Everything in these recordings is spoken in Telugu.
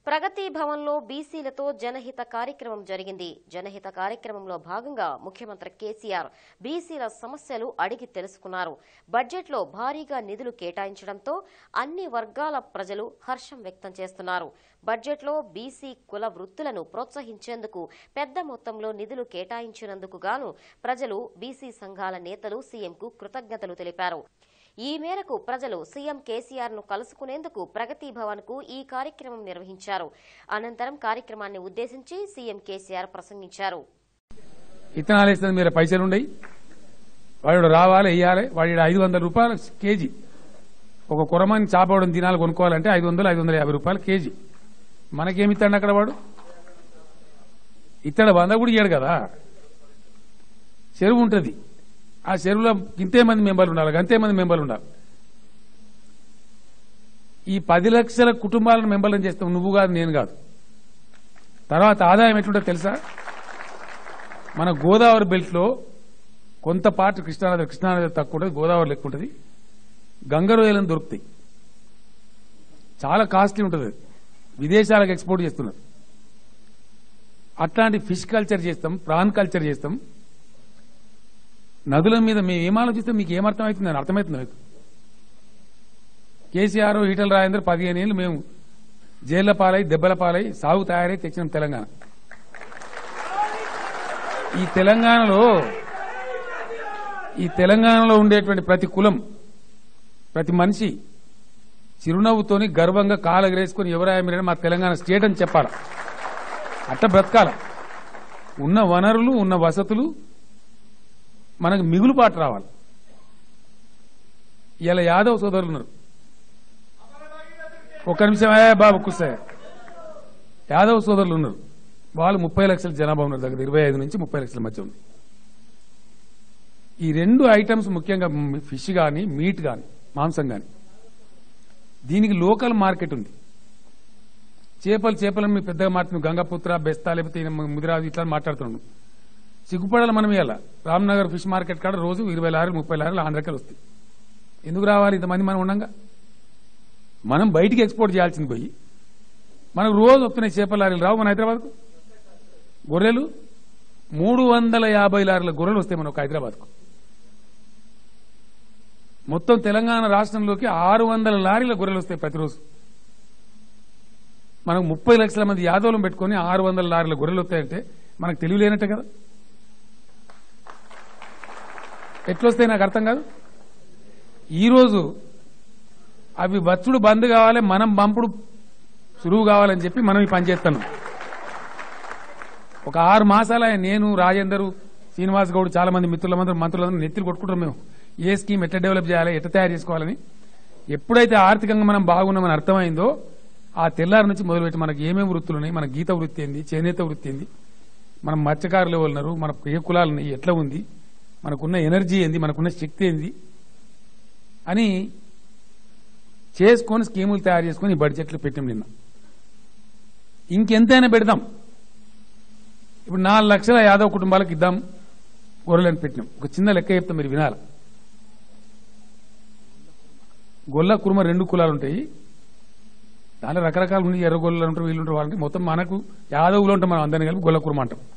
ప్రగతి భవన్లో బీసీలతో జనహిత కార్యక్రమం జరిగింది జనహిత కార్యక్రమంలో భాగంగా ముఖ్యమంత్రి కేసీఆర్ బీసీల సమస్యలు అడిగి తెలుసుకున్నారు బడ్జెట్లో భారీగా నిధులు కేటాయించడంతో అన్ని వర్గాల ప్రజలు హర్షం వ్యక్తం చేస్తున్నారు బడ్జెట్లో బీసీ కుల వృత్తులను ప్రోత్సహించేందుకు పెద్ద మొత్తంలో నిధులు కేటాయించినందుకు గాను ప్రజలు బీసీ సంఘాల నేతలు సీఎంకు కృతజ్ఞతలు తెలిపారు ఈ మేరకు ప్రజలు సీఎం కేసీఆర్ ను కలుసుకునేందుకు ప్రగతి భవన్ కు ఈ కార్యక్రమం నిర్వహించారు అనంతరం కార్యక్రమాన్ని ఉద్దేశించి సీఎం కేసీఆర్ ప్రసంగించారు ఇత్తనాలు వేస్తుంది మీరు పైసలు ఉండయి వాడు రావాలి వెయ్యాలి వాడి ఐదు వందల రూపాయలు కేజీ ఒక కురమాని చాపవడం తినాలి కొనుక్కోవాలంటే ఐదు వందలు ఐదు వందల యాభై రూపాయలు కేజీ మనకేమి ఇస్తాడు అక్కడ వాడు ఇత్తడ వంద కూడా ఇయ్యాడు కదా చెరువు ఉంటుంది ఆ చెరువులో ఇంతే మంది మెంబర్లు ఉండాలి అంతే మంది మెంబర్లు ఉండాలి ఈ పది లక్షల కుటుంబాలను మెంబర్లను చేస్తాం నువ్వు కాదు నేను కాదు తర్వాత ఆదాయం ఎట్లుంటో తెలుసా మన గోదావరి బెల్ట్ లో కొంత పార్ట్ కృష్ణానది కృష్ణానది తక్కువ ఉంటుంది గోదావరి లెక్క ఉంటుంది గంగ రొయ్యలను దొరుకుతాయి చాలా కాస్ట్లీ ఉంటుంది అది. విదేశాలకు ఎక్స్పోర్ట్ చేస్తున్నారు అట్లాంటి ఫిష్ కల్చర్ చేస్తాం ప్రాన్ కల్చర్ చేస్తాం నదుల మీద మేము ఏం ఆలోచిస్తే మీకు ఏమర్థం అవుతుంది అని అర్థమవుతుంది మీకు కేసీఆర్ ఈటల రాజేందర్ పదిహేను ఏళ్ళు మేము జైళ్ల పాలై దెబ్బల పాలై సాగు తయారై తెచ్చినాం తెలంగాణ ఈ తెలంగాణలో ఈ తెలంగాణలో ఉండేటువంటి ప్రతి కులం ప్రతి మనిషి చిరునవ్వుతోని గర్వంగా కాలగరేసుకుని ఎవరాయ మీరైనా మా తెలంగాణ స్టేట్ అని చెప్పాలి అట్ట బ్రతకాల ఉన్న వనరులు ఉన్న వసతులు మనకు మిగులుబాటు రావాలి ఇలా యాదవ్ సోదరులు ఉన్నారు ఒక్క నిమిషం ఏ బాబు కుస్సా యాదవ్ సోదరులు ఉన్నారు వాళ్ళు ముప్పై లక్షల జనాభా ఉన్నారు దగ్గర ఇరవై ఐదు నుంచి ముప్పై లక్షల మధ్య ఉంది ఈ రెండు ఐటమ్స్ ముఖ్యంగా ఫిష్ కానీ మీట్ కానీ మాంసం కానీ దీనికి లోకల్ మార్కెట్ ఉంది చేపలు చేపలను మీ పెద్దగా మాట్లాడుతున్నాం గంగాపుత్ర బెస్తా లేకపోతే ఈయన ముదిరాజు ఇట్లా మాట్లాడుతున్నాం సిగ్గుపడాలి మనం ఇలా రామ్నగర్ ఫిష్ మార్కెట్ కాడ రోజు ఇరవై లారీలు ముప్పై లారీలు ఆంధ్రకాయలు వస్తాయి ఎందుకు రావాలి ఇంతమంది మనం ఉండంగా మనం బయటికి ఎక్స్పోర్ట్ చేయాల్సింది పోయి మనకు రోజు వస్తున్నాయి చేపల లారీలు రావు మన హైదరాబాద్కు గొర్రెలు మూడు వందల యాభై లారీల గొర్రెలు వస్తాయి మనకు హైదరాబాద్కు మొత్తం తెలంగాణ రాష్ట్రంలోకి ఆరు వందల లారీల గొర్రెలు వస్తాయి ప్రతిరోజు మనకు ముప్పై లక్షల మంది యాదవులను పెట్టుకుని ఆరు వందల లారీల గొర్రెలు వస్తాయంటే మనకు తెలివి లేనట్టే కదా ఎట్లొస్తాయి నాకు అర్థం కాదు ఈరోజు అవి వచ్చుడు బంద్ కావాలి మనం పంపుడు సులువు కావాలని చెప్పి మనం ఈ పని చేస్తున్నాం ఒక ఆరు మాసాల నేను రాజేందర్ శ్రీనివాస్ గౌడ్ చాలా మంది మిత్రులందరూ మంత్రులందరూ నెత్తిలు కొట్టుకుంటాం మేము ఏ స్కీమ్ ఎట్లా డెవలప్ చేయాలి ఎట్లా తయారు చేసుకోవాలని ఎప్పుడైతే ఆర్థికంగా మనం బాగున్నామని అర్థమైందో ఆ తెల్లారి నుంచి మొదలుపెట్టి మనకి ఏమేమి వృత్తులు ఉన్నాయి మన గీత వృత్తి ఏంది చేనేత వృత్తి ఏంది మనం మత్స్యకారులు ఉన్నారు మన ఏ కులాలు ఉన్నాయి ఎట్లా ఉంది మనకున్న ఎనర్జీ ఏంది మనకున్న శక్తి ఏంది అని చేసుకొని స్కీములు తయారు చేసుకొని ఈ బడ్జెట్లు పెట్టాం నిన్న ఇంకెంతైనా పెడదాం ఇప్పుడు నాలుగు లక్షల యాదవ్ కుటుంబాలకు ఇద్దాం గొర్రెలను పెట్టినాం ఒక చిన్న లెక్క చెప్తాం మీరు వినాలి గొల్ల కుర్మ రెండు కులాలు ఉంటాయి దాంట్లో రకరకాలు ఉన్నాయి ఎర్ర గొల్లలు ఉంటారు వీళ్ళు ఉంటారు వాళ్ళకి మొత్తం మనకు యాదవులు ఉంటాం మనం అందరినీ కలిపి గొల్ల కుర్మ అంటాం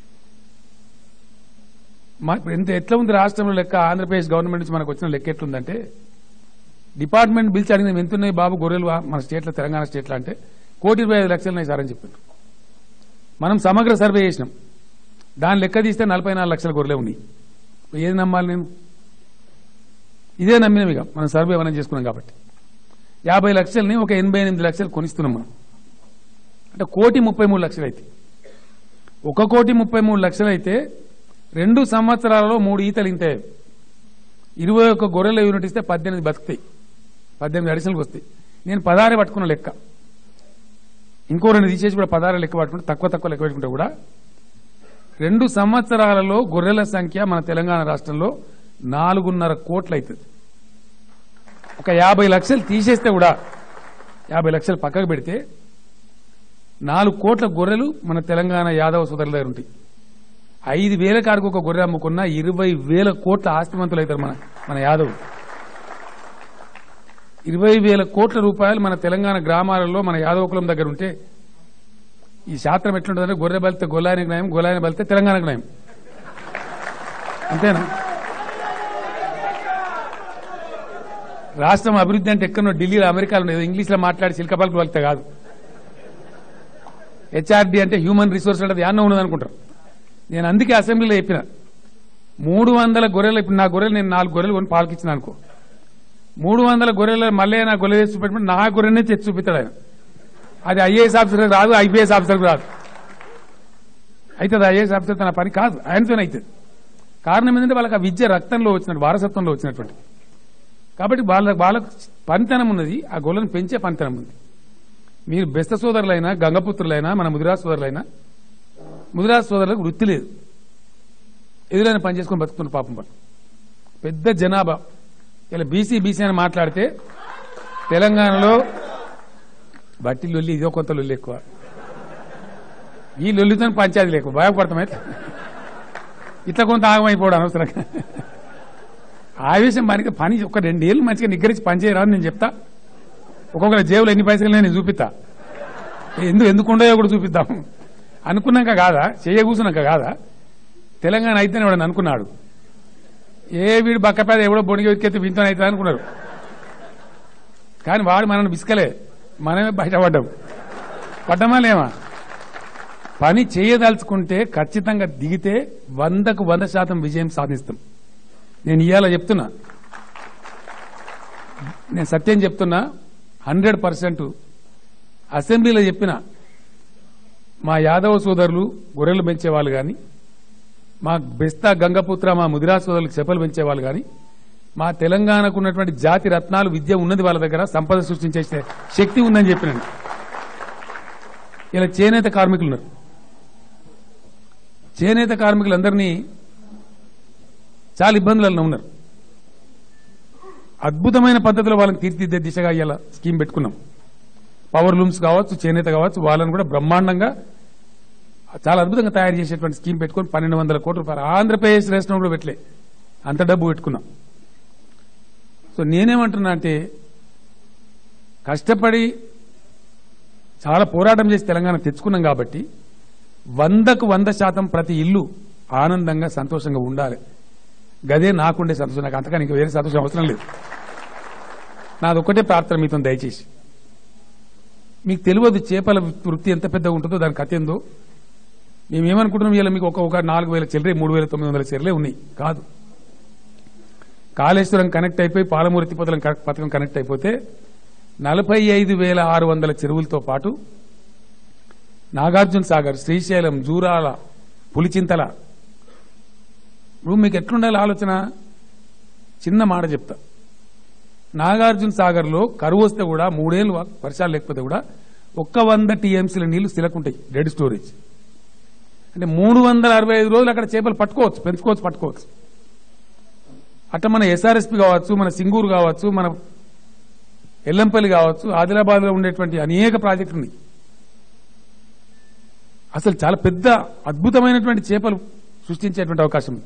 మా ఇప్పుడు ఎంత ఎట్లా ఉంది రాష్ట్రంలో లెక్క ఆంధ్రప్రదేశ్ గవర్నమెంట్ నుంచి మనకు వచ్చిన లెక్క ఎట్లుందంటే డిపార్ట్మెంట్ బిల్స్ అడిగిన ఎంత ఉన్నాయి బాబు గొర్రెలు మన స్టేట్లో తెలంగాణ స్టేట్లో అంటే కోటి ఇరవై ఐదు లక్షలు ఉన్నాయి సార్ అని చెప్పారు మనం సమగ్ర సర్వే చేసినాం దాని లెక్క తీస్తే నలభై నాలుగు లక్షల గొర్రెలే ఉన్నాయి ఏది నమ్మాలి నేను ఇదే నమ్మినాం ఇక మనం సర్వే మనం చేసుకున్నాం కాబట్టి యాభై లక్షల్ని ఒక ఎనభై ఎనిమిది లక్షలు కొనిస్తున్నాం మనం అంటే కోటి ముప్పై మూడు లక్షలు అయితే ఒక కోటి ముప్పై మూడు లక్షలు అయితే రెండు సంవత్సరాలలో మూడు ఈతలు ఇంతాయి ఇరవై ఒక్క గొర్రెల యూనిట్ ఇస్తే పద్దెనిమిది బతుకుతాయి పద్దెనిమిది అడిషనల్కి వస్తాయి నేను పదహారే పట్టుకున్న లెక్క ఇంకో రెండు తీసేసి కూడా పదహారు లెక్క పట్టుకుంటే తక్కువ తక్కువ లెక్క పెట్టుకుంటే కూడా రెండు సంవత్సరాలలో గొర్రెల సంఖ్య మన తెలంగాణ రాష్ట్రంలో నాలుగున్నర కోట్లు అవుతుంది ఒక యాభై లక్షలు తీసేస్తే కూడా యాభై లక్షలు పక్కకు పెడితే నాలుగు కోట్ల గొర్రెలు మన తెలంగాణ యాదవ సోదరుల దగ్గర ఉంటాయి ఐదు వేల కాడికి ఒక గొర్రె అమ్ముకున్నా ఇరవై వేల కోట్ల ఆస్తిమంతులు అవుతారు మన మన యాదవ్ ఇరవై వేల కోట్ల రూపాయలు మన తెలంగాణ గ్రామాలలో మన యాదవ కులం దగ్గర ఉంటే ఈ శాస్త్రం ఎట్లుంటుందంటే గొర్రె బలితే గొల్లానికి నయం గొల్లాని బలితే తెలంగాణకు నయం అంతేనా రాష్ట్రం అభివృద్ధి అంటే ఎక్కడో ఢిల్లీలో అమెరికాలో ఉండేది ఇంగ్లీష్లో మాట్లాడి సిల్కపల్కి వెళ్తే కాదు హెచ్ఆర్డి అంటే హ్యూమన్ రిసోర్స్ అంటే యాన్న ఉన్నది అనుకుంటారు నేను అందుకే అసెంబ్లీలో చెప్పిన మూడు వందల గొర్రెలు ఇప్పుడు నా గొర్రెలు నేను నాలుగు గొర్రెలు కొని పాలకిచ్చిన అనుకో మూడు వందల గొర్రెలు మళ్ళీ నా గొర్రెలు వేసి చూపెట్టి నా గొర్రెనే తెచ్చి చూపిస్తాడు ఆయన అది ఐఏఎస్ ఆఫీసర్ రాదు ఐపీఎస్ ఆఫీసర్కి రాదు అవుతుంది ఐఏఎస్ ఆఫీసర్ తన పని కాదు ఆయనతోనే అవుతుంది కారణం ఏంటంటే వాళ్ళకి ఆ విద్య రక్తంలో వచ్చినట్టు వారసత్వంలో వచ్చినటువంటి కాబట్టి వాళ్ళ వాళ్ళకు పనితనం ఉన్నది ఆ గొల్లను పెంచే పనితనం ఉంది మీరు బెస్త సోదరులైనా గంగపుత్రులైనా మన ముదిరా సోదరులైనా ముదిరా సోదరులకు వృత్తి లేదు ఎదురైన పని చేసుకుని బతుకుతున్న పాపం వాళ్ళు పెద్ద జనాభా ఇలా బీసీ బీసీ అని మాట్లాడితే తెలంగాణలో బట్టి లొల్లి ఇదో కొంత లొల్లి ఎక్కువ ఈ లొల్లితో పంచాయతీ లేకు భయపడతామైతే ఇట్లా కొంత ఆగమైపోవడం అనవసరంగా ఆవేశం పనికి పని ఒక రెండేళ్ళు మంచిగా నిగ్గరించి పని చేయరా నేను చెప్తా ఒక్కొక్కరి జేబులో ఎన్ని పైసలు నేను చూపిస్తా ఎందుకు ఎందుకు ఉండయో కూడా చూపిద్దాం అనుకున్నాక కాదా చేయ కూర్చున్నాక కాదా తెలంగాణ అయితేనే వాడు అనుకున్నాడు ఏ వీడు బక్కపేద ఎవడో బొడిగి ఎక్కెత్తి వింతో అవుతుంది అనుకున్నారు కానీ వాడు మనల్ని బిస్కలే మనమే బయటపడ్డాం పడ్డమా లేమా పని చేయదలుచుకుంటే ఖచ్చితంగా దిగితే వందకు వంద శాతం విజయం సాధిస్తాం నేను ఇవాళ చెప్తున్నా నేను సత్యం చెప్తున్నా హండ్రెడ్ పర్సెంట్ అసెంబ్లీలో చెప్పిన మా యాదవ సోదరులు గొర్రెలు పెంచేవాళ్ళు కానీ మా బెస్తా గంగపుత్ర మా ముదిరా సోదరులకు చెప్పలు పెంచేవాళ్ళు కానీ మా తెలంగాణకు ఉన్నటువంటి జాతి రత్నాలు విద్య ఉన్నది వాళ్ళ దగ్గర సంపద సృష్టించే శక్తి ఉందని చెప్పినండి ఇలా చేనేత కార్మికులు ఉన్నారు చేనేత కార్మికులందరినీ చాలా ఇబ్బందులలో ఉన్నారు అద్భుతమైన పద్ధతిలో వాళ్ళని తీర్చిదిద్దే దిశగా ఇలా స్కీమ్ పెట్టుకున్నాం పవర్ లూమ్స్ కావచ్చు చేనేత కావచ్చు వాళ్ళని కూడా బ్రహ్మాండంగా చాలా అద్భుతంగా తయారు చేసేటువంటి స్కీమ్ పెట్టుకొని పన్నెండు వందల కోట్ల రూపాయలు ఆంధ్రప్రదేశ్ రాష్ట్రం కూడా పెట్టలే అంత డబ్బు పెట్టుకున్నాం సో నేనేమంటున్నా అంటే కష్టపడి చాలా పోరాటం చేసి తెలంగాణ తెచ్చుకున్నాం కాబట్టి వందకు వంద శాతం ప్రతి ఇల్లు ఆనందంగా సంతోషంగా ఉండాలి గదే నాకుండే సంతోషం నాకు అంతగా ఇంకా వేరే సంతోషం అవసరం లేదు నాది ఒక్కటే ప్రార్థన మీతో దయచేసి మీకు తెలియదు చేపల వృత్తి ఎంత పెద్దగా ఉంటుందో దాని కథ ఏందో మేమేమనుకుంటున్నాం ఇలా మీకు ఒక ఒక నాలుగు వేల చెల్లరే మూడు వేల తొమ్మిది వందల చెల్లరే ఉన్నాయి కాదు కాళేశ్వరం కనెక్ట్ అయిపోయి పాలమూరు ఎత్తిపోతల పథకం కనెక్ట్ అయిపోతే నలభై ఐదు వేల ఆరు వందల చెరువులతో పాటు నాగార్జున సాగర్ శ్రీశైలం జూరాల పులిచింతల ఇప్పుడు మీకు ఎట్లుండాలి ఆలోచన చిన్న మాట చెప్తా నాగార్జున సాగర్లో కరువు వస్తే కూడా మూడేళ్ళు వర్షాలు లేకపోతే కూడా ఒక్క వంద టీఎంసీల నీళ్లు సిలకుంటాయి డెడ్ స్టోరేజ్ అంటే మూడు వందల అరవై ఐదు రోజులు అక్కడ చేపలు పట్టుకోవచ్చు పెంచుకోవచ్చు పట్టుకోవచ్చు అట్లా మన ఎస్ఆర్ఎస్పి కావచ్చు మన సింగూరు కావచ్చు మన ఎల్లంపల్లి కావచ్చు ఆదిలాబాద్ లో ఉండేటువంటి అనేక ప్రాజెక్టులు ఉన్నాయి అసలు చాలా పెద్ద అద్భుతమైనటువంటి చేపలు సృష్టించేటువంటి అవకాశం ఉంది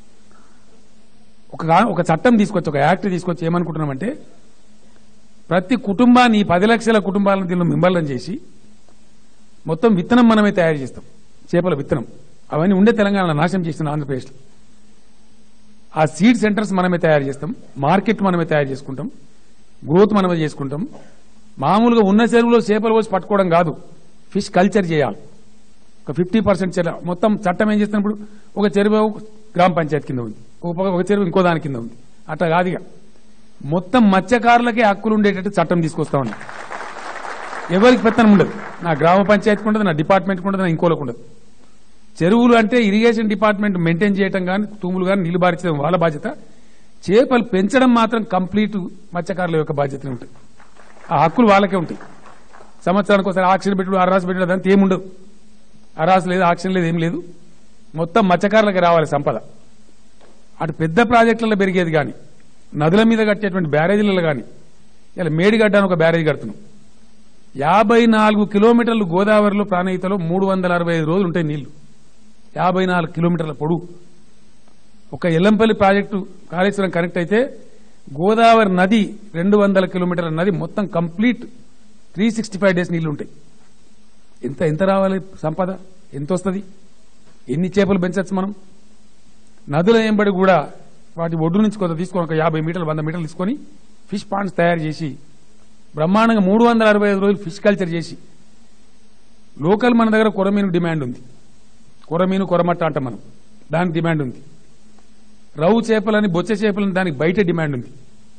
ఒక ఒక చట్టం తీసుకొచ్చి ఒక యాక్ట్ తీసుకొచ్చి ఏమనుకుంటున్నామంటే ప్రతి కుటుంబాన్ని ఈ పది లక్షల కుటుంబాలను దీనిలో మింబలం చేసి మొత్తం విత్తనం మనమే తయారు చేస్తాం చేపల విత్తనం అవన్నీ ఉండే తెలంగాణ నాశనం చేసిన ఆంధ్రప్రదేశ్లో ఆ సీడ్ సెంటర్స్ మనమే తయారు చేస్తాం మార్కెట్ మనమే తయారు చేసుకుంటాం గ్రోత్ మనమే చేసుకుంటాం మామూలుగా ఉన్న చెరువులో చేపలు పోసి పట్టుకోవడం కాదు ఫిష్ కల్చర్ చేయాలి ఒక ఫిఫ్టీ పర్సెంట్ చెరువు మొత్తం చట్టం ఏం చేస్తున్నప్పుడు ఒక చెరువు గ్రామ పంచాయతీ కింద ఉంది ఒక పక్క ఒక చెరువు ఇంకో దాని కింద ఉంది అట్లా కాదుగా మొత్తం మత్స్యకారులకే హక్కులు ఉండేటట్టు చట్టం తీసుకొస్తా ఉన్నాం ఎవరికి పెత్తనం ఉండదు నా గ్రామ పంచాయతీకి ఉండదు నా డిపార్ట్మెంట్కి ఉండదు నా ఇంకోలకు ఉండదు చెరువులు అంటే ఇరిగేషన్ డిపార్ట్మెంట్ మెయింటైన్ చేయడం కానీ తూములు కానీ నీళ్లు బారించడం వాళ్ళ బాధ్యత చేపలు పెంచడం మాత్రం కంప్లీట్ మత్స్యకారుల యొక్క బాధ్యత ఉంటుంది ఆ హక్కులు వాళ్ళకే ఉంటాయి సంవత్సరానికి ఒకసారి ఆక్షన్ పెట్టుడు అర్రాసు పెట్టుడు అదంతా ఏముండదు అరాసు లేదు ఆక్షన్ లేదు ఏం లేదు మొత్తం మత్స్యకారులకు రావాలి సంపద అటు పెద్ద ప్రాజెక్టులలో పెరిగేది కానీ నదుల మీద కట్టేటువంటి బ్యారేజీలలో కానీ ఇలా మేడిగడ్డ అని ఒక బ్యారేజ్ కడుతున్నాం యాభై నాలుగు కిలోమీటర్లు గోదావరిలో ప్రాణహితలో మూడు వందల అరవై ఐదు రోజులు ఉంటాయి నీళ్లు యాభై నాలుగు కిలోమీటర్ల పొడుగు ఒక ఎల్లంపల్లి ప్రాజెక్టు కాళేశ్వరం కనెక్ట్ అయితే గోదావరి నది రెండు వందల కిలోమీటర్ల నది మొత్తం complete three sixty five days నీళ్లు ఉంటాయి ఎంత ఎంత రావాలి సంపద ఎంత వస్తుంది ఎన్ని చేపలు పెంచవచ్చు మనం నదుల ఎంబడి కూడా వాటి ఒడ్డు నుంచి కొంత తీసుకొని ఒక యాభై మీటర్లు వంద మీటర్లు తీసుకొని ఫిష్ పాండ్స్ తయారు చేసి బ్రహ్మాండంగా మూడు వందల అరవై ఐదు రోజులు ఫిష్ కల్చర్ చేసి లోకల్ మన దగ్గర కొరమీను డిమాండ్ ఉంది కొరమీను కొరమట్ట అంటాం మనం దానికి డిమాండ్ ఉంది రవ్వు చేపలని బొచ్చ చేపలని దానికి బయట డిమాండ్ ఉంది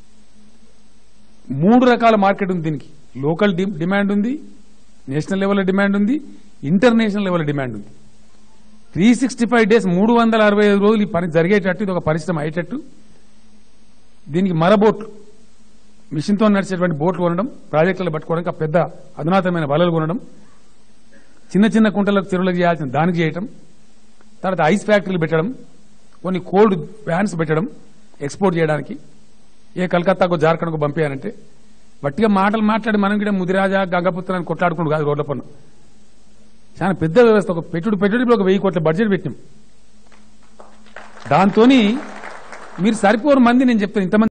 మూడు రకాల మార్కెట్ ఉంది దీనికి లోకల్ డి- డిమాండ్ ఉంది నేషనల్ లెవెల్లో డిమాండ్ ఉంది ఇంటర్నేషనల్ లెవెల్లో డిమాండ్ ఉంది త్రీ సిక్స్టీ ఫైవ్ డేస్ మూడు వందల అరవై ఐదు రోజులు ఈ పని జరిగేటట్టు ఇది ఒక పరిశ్రమ అయ్యేటట్టు దీనికి మరబోట్లు మిషన్తో నడిచేటువంటి బోట్లు కొనడం ప్రాజెక్టులు పట్టుకోవడానికి ఆ పెద్ద అధునాతనమైన వలలు కొనడం చిన్న చిన్న కుంటలకు చెరువులకు చేయాల్సిన దానికి చేయటం తర్వాత ఐస్ ఫ్యాక్టరీలు పెట్టడం కొన్ని కోల్డ్ వ్యాన్స్ పెట్టడం ఎక్స్పోర్ట్ చేయడానికి ఏ కలకత్తాకు జార్ఖండ్కు పంపించారంటే వట్టిగా మాటలు మాట్లాడి మనం కూడా ముదిరాజా గంగపుత్ర అని కొట్లాడుకుంటూ కాదు రోడ్ల పన్ను చాలా పెద్ద వ్యవస్థ ఒక పెట్టుడు పెట్టుడు ఒక వెయ్యి కోట్ల బడ్జెట్ పెట్టినాం దాంతోని మీరు సరిపోరు మంది నేను చెప్తాను ఇంతమంది